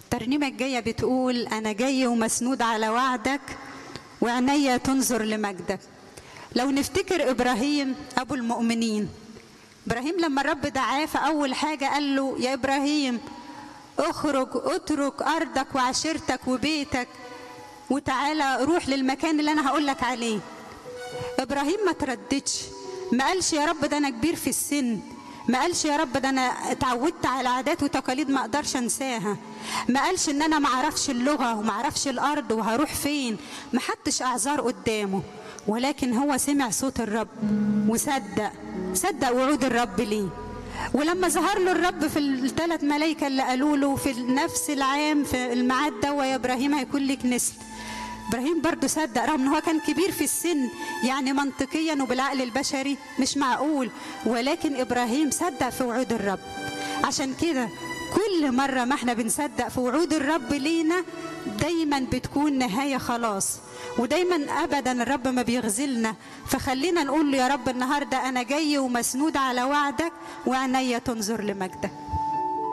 الترنيمة الجاية بتقول أنا جاي ومسنود على وعدك وعينيا تنظر لمجدك لو نفتكر إبراهيم أبو المؤمنين إبراهيم لما الرب دعاه فأول حاجة قال له يا إبراهيم اخرج اترك أرضك وعشيرتك وبيتك وتعالى روح للمكان اللي أنا هقولك عليه إبراهيم ما ترددش ما قالش يا رب ده أنا كبير في السن ما قالش يا رب ده انا اتعودت على عادات وتقاليد ما اقدرش انساها ما قالش ان انا ما اعرفش اللغه وما اعرفش الارض وهروح فين ما حطش اعذار قدامه ولكن هو سمع صوت الرب وصدق صدق وعود الرب ليه ولما ظهر له الرب في الثلاث ملائكه اللي قالوا له في نفس العام في الميعاد ده يا ابراهيم هيكون لك نسل ابراهيم برضه صدق رغم ان هو كان كبير في السن يعني منطقيا وبالعقل البشري مش معقول ولكن ابراهيم صدق في وعود الرب عشان كده كل مرة ما احنا بنصدق في وعود الرب لينا دايما بتكون نهاية خلاص ودايما ابدا الرب ما بيغزلنا فخلينا نقول له يا رب النهارده انا جاي ومسنود على وعدك وعينيا تنظر لمجدك